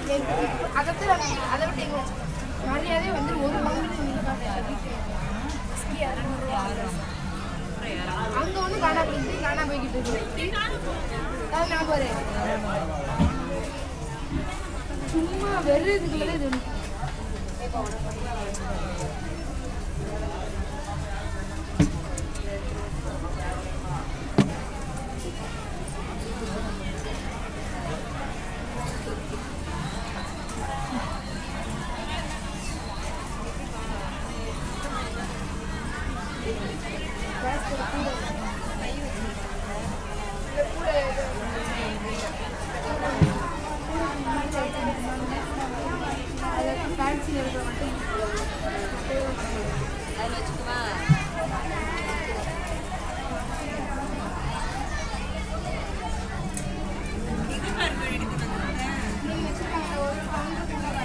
அகத்துல அதை விட்டு எங்க மரியாதையே வந்து ஒரு அங்க ஒண்ணு காணா போயிட்டு காணா போய்கிட்டு இருக்கு அது நான் போறேன் சும்மா வெறும் இதுக்குள்ள இது ஒண்ணு. அது fancy ல இருக்கிற மட்டும் அதில் வச்சுக்குவா நீங்க வச்சிருக்காங்க ஒரு பவுண்டுக்குள்ள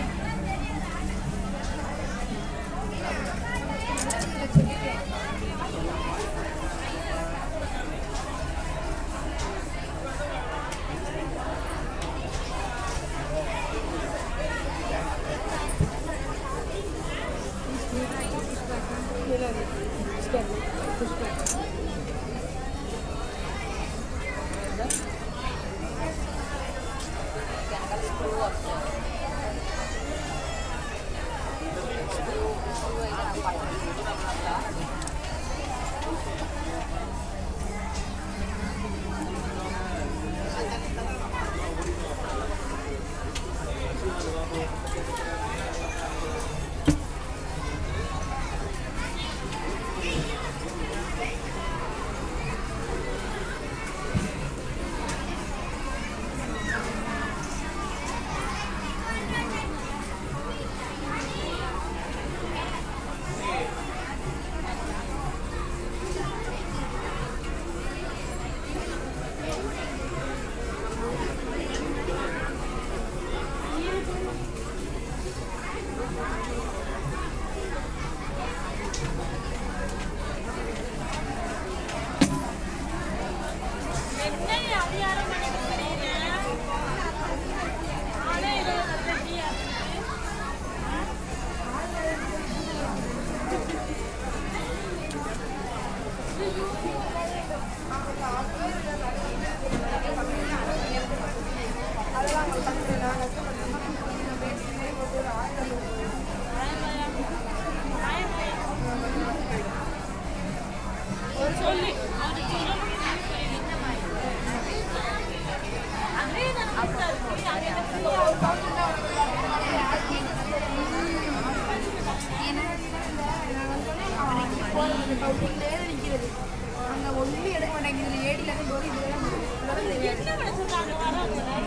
நிக்கிறது அங்க ஒண்ணுமே எடுக்க மாட்டேங்குது ஏடில இருந்து போய் இதெல்லாம் என்ன பண்ண சொல்றாங்க வராங்க